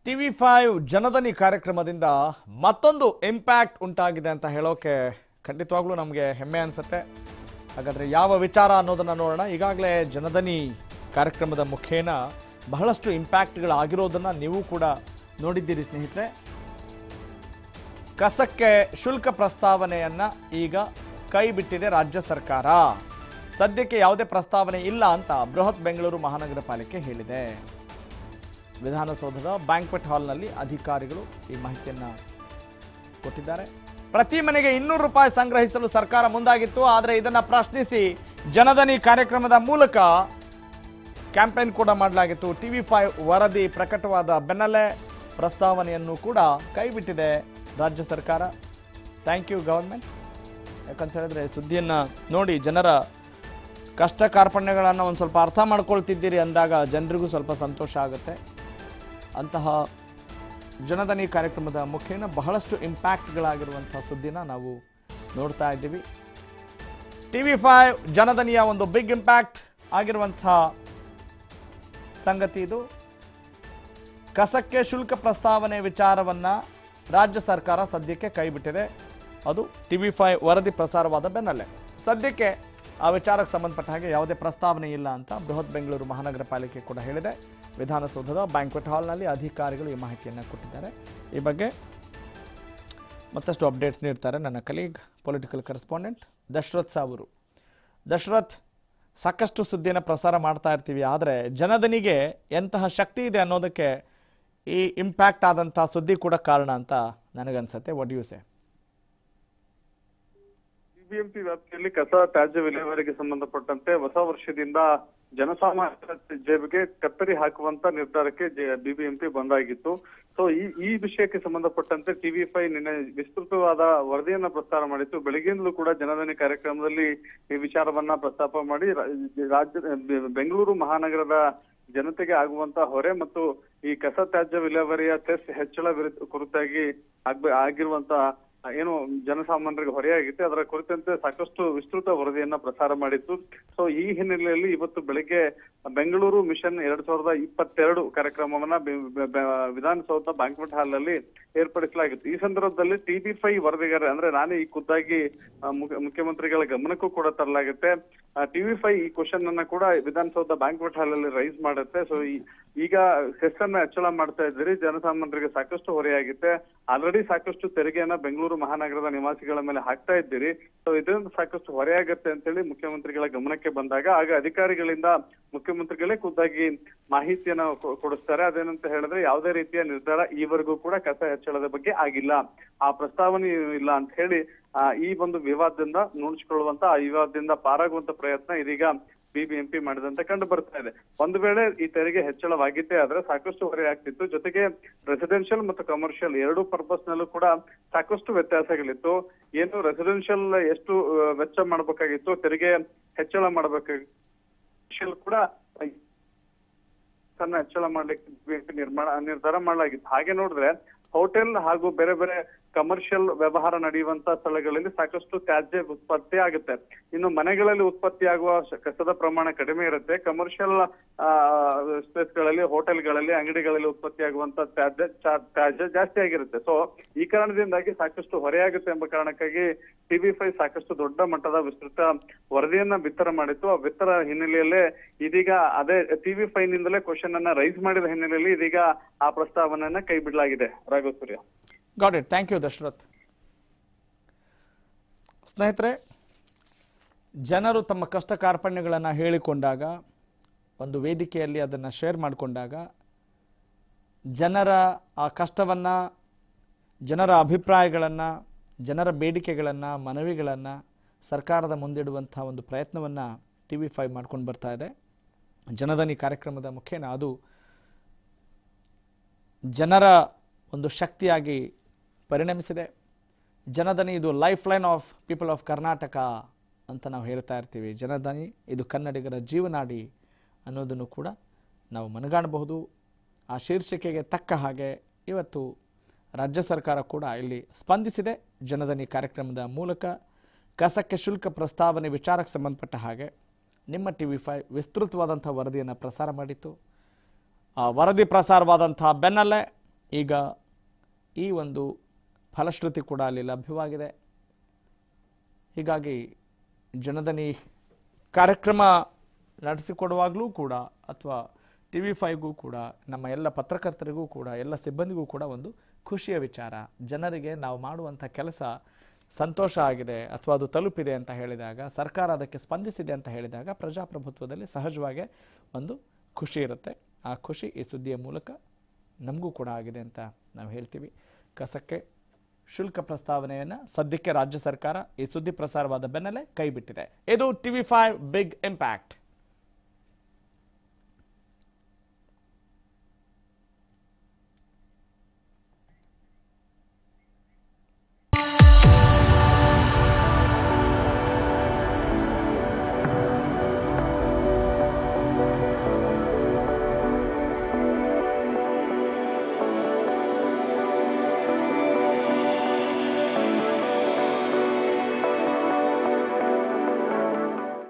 TV five ಜನದನಿ ಕಾರ್ಯಕ್ರಮದಿಂದ ಮತ್ತೊಂದು impact ಉಂಟಾಗಿದೆ ಅಂತ ಹೇಳೋಕೆ ಖಂಡಿತವಾಗ್ಲೂ ನಮಗೆ ಹೆಮ್ಮೆ ಅನಿಸುತ್ತೆ ಹಾಗಾದರೆ ಯಾವ ವಿಚಾರ ಅನ್ನೋದನ್ನು ನೋಡೋಣ ಈಗಾಗಲೇ ಜನದನಿ ಕಾರ್ಯಕ್ರಮದ ಮುಖೇನ ಬಹಳಷ್ಟು ಇಂಪ್ಯಾಕ್ಟ್ಗಳಾಗಿರೋದನ್ನು ನೀವು ಕೂಡ ನೋಡಿದ್ದೀರಿ ಸ್ನೇಹಿತರೆ ಕಸಕ್ಕೆ ಶುಲ್ಕ ಪ್ರಸ್ತಾವನೆಯನ್ನ ಈಗ ಕೈ ಬಿಟ್ಟಿದೆ ರಾಜ್ಯ ಸರ್ಕಾರ ಸದ್ಯಕ್ಕೆ ಯಾವುದೇ ಪ್ರಸ್ತಾವನೆ ಇಲ್ಲ ಅಂತ ಬೃಹತ್ ಬೆಂಗಳೂರು ಮಹಾನಗರ ಪಾಲಿಕೆ ಹೇಳಿದೆ ವಿಧಾನಸೌಧದ ಬ್ಯಾಂಕ್ವೆಟ್ ಹಾಲ್ನಲ್ಲಿ ಅಧಿಕಾರಿಗಳು ಈ ಮಾಹಿತಿಯನ್ನ ಕೊಟ್ಟಿದ್ದಾರೆ ಪ್ರತಿ ಮನೆಗೆ ಇನ್ನೂರು ರೂಪಾಯಿ ಸಂಗ್ರಹಿಸಲು ಸರ್ಕಾರ ಮುಂದಾಗಿತ್ತು ಆದರೆ ಇದನ್ನ ಪ್ರಶ್ನಿಸಿ ಜನದನಿ ಕಾರ್ಯಕ್ರಮದ ಮೂಲಕ ಕ್ಯಾಂಪೇನ್ ಕೂಡ ಮಾಡಲಾಗಿತ್ತು ಟಿವಿ ಫೈವ್ ವರದಿ ಪ್ರಕಟವಾದ ಬೆನ್ನಲ್ಲೇ ಪ್ರಸ್ತಾವನೆಯನ್ನು ಕೂಡ ಕೈಬಿಟ್ಟಿದೆ ರಾಜ್ಯ ಸರ್ಕಾರ ಥ್ಯಾಂಕ್ ಯು ಗವರ್ಮೆಂಟ್ ಯಾಕಂತ ಹೇಳಿದ್ರೆ ಸುದ್ದಿಯನ್ನು ನೋಡಿ ಜನರ ಕಷ್ಟ ಕಾರ್ಪಣ್ಯಗಳನ್ನು ಒಂದು ಸ್ವಲ್ಪ ಅರ್ಥ ಮಾಡ್ಕೊಳ್ತಿದ್ದೀರಿ ಅಂದಾಗ ಜನರಿಗೂ ಸ್ವಲ್ಪ ಸಂತೋಷ ಆಗುತ್ತೆ ಅಂತಹ ಜನದನಿ ಕಾರ್ಯಕ್ರಮದ ಮುಖೇನ ಬಹಳಷ್ಟು ಇಂಪ್ಯಾಕ್ಟ್ಗಳಾಗಿರುವಂಥ ಸುದ್ದಿನ ನಾವು ನೋಡ್ತಾ ಇದ್ದೀವಿ ಟಿ ವಿ ಫೈವ್ ಜನದನಿಯ ಒಂದು ಬಿಗ್ ಇಂಪ್ಯಾಕ್ಟ್ ಆಗಿರುವಂಥ ಸಂಗತಿ ಇದು ಕಸಕ್ಕೆ ಶುಲ್ಕ ಪ್ರಸ್ತಾವನೆ ವಿಚಾರವನ್ನು ರಾಜ್ಯ ಸರ್ಕಾರ ಸದ್ಯಕ್ಕೆ ಕೈಬಿಟ್ಟಿದೆ ಅದು ಟಿ ವಿ ಫೈವ್ ವರದಿ ಪ್ರಸಾರವಾದ ಬೆನ್ನಲ್ಲೇ ಸದ್ಯಕ್ಕೆ ಆ ವಿಚಾರಕ್ಕೆ ಸಂಬಂಧಪಟ್ಟ ಹಾಗೆ ಯಾವುದೇ ಪ್ರಸ್ತಾವನೆ ಇಲ್ಲ ಅಂತ ಬೃಹತ್ ಬೆಂಗಳೂರು ಮಹಾನಗರ ಪಾಲಿಕೆ ಕೂಡ ಹೇಳಿದೆ ವಿಧಾನಸೌಧದ ಬ್ಯಾಂಕ್ವೆಟ್ ಹಾಲ್ನಲ್ಲಿ ಅಧಿಕಾರಿಗಳು ಈ ಮಾಹಿತಿಯನ್ನು ಕೊಟ್ಟಿದ್ದಾರೆ ಈ ಬಗ್ಗೆ ಮತ್ತಷ್ಟು ಅಪ್ಡೇಟ್ಸ್ ನೀಡ್ತಾರೆ ನನ್ನ ಕಲೀಗ್ ಪೊಲಿಟಿಕಲ್ ಕರೆಸ್ಪಾಂಡೆಂಟ್ ದಶರಥ್ ಸಾವರು ದಶರಥ್ ಸಾಕಷ್ಟು ಸುದ್ದಿಯನ್ನು ಪ್ರಸಾರ ಮಾಡ್ತಾ ಇರ್ತೀವಿ ಆದರೆ ಜನದನಿಗೆ ಎಂತಹ ಶಕ್ತಿ ಇದೆ ಅನ್ನೋದಕ್ಕೆ ಈ ಇಂಪ್ಯಾಕ್ಟ್ ಆದಂಥ ಸುದ್ದಿ ಕೂಡ ಕಾರಣ ಅಂತ ನನಗನ್ಸುತ್ತೆ ವಾಟ್ ಯು ಸೇ ಬಿಬಿಎಂಪಿ ವ್ಯಾಪ್ತಿಯಲ್ಲಿ ಕಸ ತ್ಯಾಜ್ಯ ವಿಲೇವಾರಿಗೆ ಸಂಬಂಧಪಟ್ಟಂತೆ ಹೊಸ ವರ್ಷದಿಂದ ಜನಸಾಮಾನ್ಯರ ಜೇಬಿಗೆ ಕತ್ತರಿ ಹಾಕುವಂತ ನಿರ್ಧಾರಕ್ಕೆ ಬಿಬಿಎಂಪಿ ಬಂದಾಗಿತ್ತು ಸೊ ಈ ಈ ವಿಷಯಕ್ಕೆ ಸಂಬಂಧಪಟ್ಟಂತೆ ಟಿವಿ ಫೈ ನಿನ್ನೆ ವಿಸ್ತೃತವಾದ ವರದಿಯನ್ನ ಪ್ರಸ್ತಾರ ಮಾಡಿತ್ತು ಬೆಳಗ್ಗೆಯಿಂದಲೂ ಕೂಡ ಜನಧನಿ ಕಾರ್ಯಕ್ರಮದಲ್ಲಿ ಈ ವಿಚಾರವನ್ನ ಪ್ರಸ್ತಾಪ ಮಾಡಿ ರಾ- ರಾಜ್ಯ ಬೆಂಗಳೂರು ಮಹಾನಗರದ ಜನತೆಗೆ ಆಗುವಂತ ಹೊರೆ ಮತ್ತು ಈ ಕಸ ತ್ಯಾಜ್ಯ ವಿಲೇವಾರಿಯ ಸೆಸ್ ಹೆಚ್ಚಳ ವಿರುದ್ಧ ಕುರಿತಾಗಿ ಆಗ್ಬ ಆಗಿರುವಂತ ಏನು ಜನಸಾಮಾನ್ಯರಿಗೆ ಹೊರೆಯಾಗಿತ್ತು ಅದರ ಕುರಿತಂತೆ ಸಾಕಷ್ಟು ವಿಸ್ತೃತ ವರದಿಯನ್ನ ಪ್ರಸಾರ ಮಾಡಿತ್ತು ಸೊ ಈ ಹಿನ್ನೆಲೆಯಲ್ಲಿ ಇವತ್ತು ಬೆಳಿಗ್ಗೆ ಬೆಂಗಳೂರು ಮಿಷನ್ ಎರಡ್ ಸಾವಿರದ ಇಪ್ಪತ್ತೆರಡು ಕಾರ್ಯಕ್ರಮವನ್ನ ಬೆ- ಬೆ- ಬೆ- ವಿಧಾನಸೌಧ ಬ್ಯಾಂಕ್ವೆಟ್ ಹಾಲ್ ನಲ್ಲಿ ಏರ್ಪಡಿಸಲಾಗಿತ್ತು ಈ ಸಂದರ್ಭದಲ್ಲಿ ಟಿಬಿ ಫೈ ವರದಿಗಾರ ಅಂದ್ರೆ ನಾನೇ ಈ ಖುದ್ದಾಗಿ ಆ, ಮುಖ್ಯ- ಮುಖ್ಯಮಂತ್ರಿಗಳ ಗಮನಕ್ಕೂ ಕೂಡ ತರಲಾಗುತ್ತೆ ಟಿವಿ ಫೈ ಈ ಕ್ವಶನ್ ಅನ್ನ ಕೂಡ ವಿಧಾನಸೌಧ ಬ್ಯಾಂಕ್ವೆಟ್ ಹಾಲ್ ಅಲ್ಲಿ ರೈಸ್ ಮಾಡುತ್ತೆ ಸೊ ಈಗ ಸೆಸ್ ಅನ್ನ ಹೆಚ್ಚಳ ಮಾಡ್ತಾ ಇದ್ದೀರಿ ಜನಸಾಮಾನ್ಯರಿಗೆ ಸಾಕಷ್ಟು ಹೊರೆಯಾಗುತ್ತೆ ಆಲ್ರೆಡಿ ಸಾಕಷ್ಟು ತೆರಿಗೆಯನ್ನ ಬೆಂಗಳೂರು ಮಹಾನಗರದ ನಿವಾಸಿಗಳ ಮೇಲೆ ಹಾಕ್ತಾ ಇದ್ದೀರಿ ಸೊ ಇದರಿಂದ ಸಾಕಷ್ಟು ಹೊರೆಯಾಗುತ್ತೆ ಅಂತೇಳಿ ಮುಖ್ಯಮಂತ್ರಿಗಳ ಗಮನಕ್ಕೆ ಬಂದಾಗ ಆಗ ಅಧಿಕಾರಿಗಳಿಂದ ಮುಖ್ಯಮಂತ್ರಿಗಳೇ ಖುದ್ದಾಗಿ ಮಾಹಿತಿಯನ್ನ ಕೊ- ಕೊಡಿಸ್ತಾರೆ ಅದೇನಂತ ಹೇಳಿದ್ರೆ ಯಾವುದೇ ರೀತಿಯ ನಿರ್ಧಾರ ಈವರೆಗೂ ಕೂಡ ಕಸ ಹೆಚ್ಚಳದ ಬಗ್ಗೆ ಆಗಿಲ್ಲ ಆ ಪ್ರಸ್ತಾವನೆ ಇಲ್ಲ ಅಂತ ಹೇಳಿ ಆ, ಈ ಒಂದು ವಿವಾದದಿಂದ ನುಣುಚಿಕೊಳ್ಳುವಂತ ಆ ವಿವಾದದಿಂದ ಪಾರಾಗುವಂತ ಪ್ರಯತ್ನ ಇದೀಗ ಬಿಬಿಎಂಪಿ ಮಾಡಿದಂತೆ ಕಂಡು ಬರ್ತಾ ಇದೆ ಒಂದು ವೇಳೆ ಈ ತೆರಿಗೆ ಹೆಚ್ಚಳವಾಗಿದ್ದೇ ಆದ್ರೆ ಸಾಕಷ್ಟು ಹೊರೆ ಆಗ್ತಿತ್ತು ಜೊತೆಗೆ ರೆಸಿಡೆನ್ಷಿಯಲ್ ಮತ್ತು ಕಮರ್ಷಿಯಲ್ ಎರಡೂ ಪರ್ಪಸ್ ನಲ್ಲೂ ಕೂಡ ಸಾಕಷ್ಟು ವ್ಯತ್ಯಾಸಗಳಿತ್ತು ಏನು ರೆಸಿಡೆನ್ಷಿಯಲ್ ಎಷ್ಟು ಆ, ವೆಚ್ಚ ಮಾಡಬೇಕಾಗಿತ್ತು ತೆರಿಗೆ ಹೆಚ್ಚಳ ಮಾಡಬೇಕಾಗಿತ್ತು ಕಮರ್ಷಿಯಲ್ ಕೂಡ ತನ್ನ ಹೆಚ್ಚಳ ಮಾಡ್ಲಿಕ್ಕೆ BNP ನಿರ್ಮಾಣ ನಿರ್ಧಾರ ಮಾಡಲಾಗಿತ್ತು ಹಾಗೆ ನೋಡಿದ್ರೆ ಹೋಟೆಲ್ ಹಾಗೂ ಬೇರೆ ಬೇರೆ ಕಮರ್ಷಿಯಲ್ ವ್ಯವಹಾರ ನಡೆಯುವಂತ ಸ್ಥಳಗಳಲ್ಲಿ ಸಾಕಷ್ಟು ತ್ಯಾಜ್ಯ ಉತ್ಪತ್ತಿ ಆಗುತ್ತೆ ಇನ್ನು ಮನೆಗಳಲ್ಲಿ ಉತ್ಪತ್ತಿ ಆಗುವ ಶ- ಕಸದ ಪ್ರಮಾಣ ಕಡಿಮೆ ಇರುತ್ತೆ ಕಮರ್ಷಿಯಲ್ ಸ್ಪೇಸ್ ಗಳಲ್ಲಿ ಹೋಟೆಲ್ಗಳಲ್ಲಿ ಅಂಗಡಿಗಳಲ್ಲಿ ಉತ್ಪತ್ತಿ ಆಗುವಂತ ತ್ಯಾಜ್ಯ ಚಾ- ತ್ಯಾಜ್ಯ ಜಾಸ್ತಿ ಆಗಿರುತ್ತೆ ಸೊ ಈ ಕಾರಣದಿಂದಾಗಿ ಸಾಕಷ್ಟು ಹೊರೆಯಾಗುತ್ತೆ ಎಂಬ ಕಾರಣಕ್ಕಾಗಿ ಟಿವಿ ಫೈ ಸಾಕಷ್ಟು ದೊಡ್ಡ ಮಟ್ಟದ ವಿಸ್ತೃತ ವರದಿಯನ್ನ ಬಿತ್ತರ ಮಾಡಿತ್ತು ಆ ಬಿತ್ತರ ಹಿನ್ನೆಲೆಯಲ್ಲೇ ಇದೀಗ ಅದೇ ಟಿವಿ ಫೈ ನಿಂದಲೇ ಕ್ವಶನ್ ಅನ್ನ ರೈಸ್ ಮಾಡಿದ ಹಿನ್ನೆಲೆಯಲ್ಲಿ ಇದೀಗ ಆ ಪ್ರಸ್ತಾವನೆಯನ್ನ ಕೈ ಬಿಡಲಾಗಿದೆ Raghava Surya got it thank you Dasharath ಸ್ನೇಹಿತರೆ ಜನರು ತಮ್ಮ ಕಷ್ಟ ಕಾರ್ಪಣ್ಯಗಳನ್ನು ಹೇಳಿಕೊಂಡಾಗ ಒಂದು ವೇದಿಕೆಯಲ್ಲಿ ಅದನ್ನು ಶೇರ್ ಮಾಡಿಕೊಂಡಾಗ ಜನರ ಆ ಕಷ್ಟವನ್ನು ಜನರ ಅಭಿಪ್ರಾಯಗಳನ್ನು ಜನರ ಬೇಡಿಕೆಗಳನ್ನು ಮನವಿಗಳನ್ನು ಸರ್ಕಾರದ ಮುಂದಿಡುವಂಥ ಒಂದು ಪ್ರಯತ್ನವನ್ನು ಟಿ ವಿ ಫೈವ್ ಮಾಡ್ಕೊಂಡು ಬರ್ತಾ ಇದೆ ಜನದನಿ ಕಾರ್ಯಕ್ರಮದ ಮುಖೇನ ಅದು ಜನರ ಒಂದು ಶಕ್ತಿಯಾಗಿ ಪರಿಣಮಿಸಿದೆ ಜನದನಿ ಇದು life line of people of Karnataka ಅಂತ ನಾವು ಹೇಳ್ತಾ ಇರ್ತೀವಿ ಜನದನಿ ಇದು ಕನ್ನಡಿಗರ ಜೀವನಾಡಿ ಅನ್ನೋದನ್ನು ಕೂಡ ನಾವು ಮನಗಾಣಬಹುದು ಆ ಶೀರ್ಷಿಕೆಗೆ ತಕ್ಕ ಹಾಗೆ ಇವತ್ತು ರಾಜ್ಯ ಸರ್ಕಾರ ಕೂಡ ಇಲ್ಲಿ ಸ್ಪಂದಿಸಿದೆ ಜನದನಿ ಕಾರ್ಯಕ್ರಮದ ಮೂಲಕ ಕಸಕ್ಕೆ ಶುಲ್ಕ ಪ್ರಸ್ತಾವನೆ ವಿಚಾರಕ್ಕೆ ಸಂಬಂಧಪಟ್ಟ ಹಾಗೆ ನಿಮ್ಮ ಟಿ ವಿ ಫೈ ವಿಸ್ತೃತವಾದಂಥ ವರದಿಯನ್ನು ಪ್ರಸಾರ ಮಾಡಿತ್ತು ಆ ವರದಿ ಪ್ರಸಾರವಾದಂಥ ಬೆನ್ನಲ್ಲೇ ಈಗ ಈ ಒಂದು ಫಲಶ್ರುತಿ ಕೂಡ ಅಲ್ಲಿ ಲಭ್ಯವಾಗಿದೆ ಹೀಗಾಗಿ ಜನದನಿ ಕಾರ್ಯಕ್ರಮ ನಡೆಸಿಕೊಡುವಾಗಲೂ ಕೂಡ ಅಥವಾ ಟಿ ವಿ ಫೈವ್ಗೂ ಕೂಡ ನಮ್ಮ ಎಲ್ಲ ಪತ್ರಕರ್ತರಿಗೂ ಕೂಡ ಎಲ್ಲ ಸಿಬ್ಬಂದಿಗೂ ಕೂಡ ಒಂದು ಖುಷಿಯ ವಿಚಾರ ಜನರಿಗೆ ನಾವು ಮಾಡುವಂಥ ಕೆಲಸ ಸಂತೋಷ ಆಗಿದೆ ಅಥವಾ ಅದು ತಲುಪಿದೆ ಅಂತ ಹೇಳಿದಾಗ ಸರ್ಕಾರ ಅದಕ್ಕೆ ಸ್ಪಂದಿಸಿದೆ ಅಂತ ಹೇಳಿದಾಗ ಪ್ರಜಾಪ್ರಭುತ್ವದಲ್ಲಿ ಸಹಜವಾಗಿ ಒಂದು ಖುಷಿ ಇರುತ್ತೆ ಆ ಖುಷಿ ಈ ಸುದ್ದಿಯ ಮೂಲಕ ನಮಗೂ ಕೂಡ ಆಗಿದೆ ಅಂತ ನಾವು ಹೇಳ್ತೀವಿ ಕಸಕ್ಕೆ ಶುಲ್ಕ ಪ್ರಸ್ತಾವನೆಯನ್ನು ಸದ್ಯಕ್ಕೆ ರಾಜ್ಯ ಸರ್ಕಾರ ಈ ಸುದ್ದಿ ಪ್ರಸಾರವಾದ ಬೆನ್ನಲ್ಲೇ ಕೈಬಿಟ್ಟಿದೆ ಇದು ಟಿವಿ ಫೈವ್ ಬಿಗ್ ಇಂಪ್ಯಾಕ್ಟ್